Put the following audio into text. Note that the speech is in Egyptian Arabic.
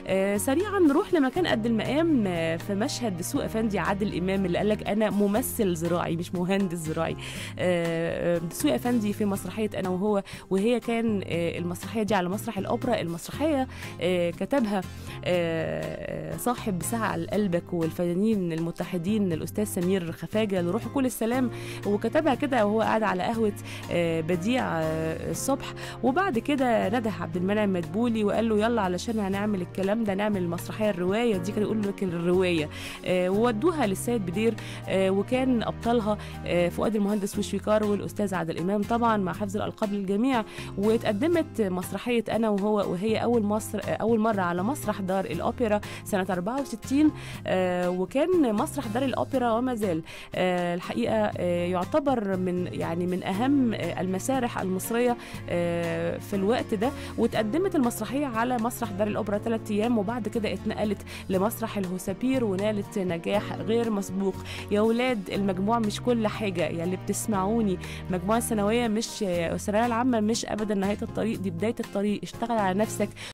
آه سريعا نروح لمكان قد المقام آه في مشهد سوق افندي عادل امام اللي قال لك انا ممثل زراعي مش مهندس زراعي آه آه، سوق افندي في مسرحيه انا وهو وهي كان آه المسرحيه دي على مسرح الاوبرا المسرحيه آه كتبها آه صاحب ساعه على قلبك والفنانين المتحدين الاستاذ سمير خفاجه لروح كل السلام وكتبها كده وهو قاعد على قهوه آه بديع آه الصبح وبعد كده نده عبد المنعم مدبولي وقال له يلا علشان هنعمل الكلام ده نعمل المسرحيه الروايه دي كان يقول لك الروايه آه وودوها للسيد بدير آه وكان ابطالها آه فؤاد المهندس وشويكار والاستاذ عادل امام طبعا مع حفظ الالقاب للجميع واتقدمت مسرحيه انا وهو وهي اول مصر آه اول مره على مسرح دار الاوبرا سنه 64 آه وكان مسرح دار الاوبرا وما زال آه الحقيقه آه يعتبر من يعني من اهم آه المسارح المصريه آه في الوقت ده واتقدمت المسرحيه على مسرح دار الاوبرا ثلاث ايام وبعد كده اتنقلت لمسرح الهوسابير ونالت نجاح غير مسبوق يا ولاد المجموع مش كل حاجه يا اللي بتسمعوني مجموعه ثانويه مش الثانويه العامه مش ابدا نهايه الطريق دي بدايه الطريق اشتغل على نفسك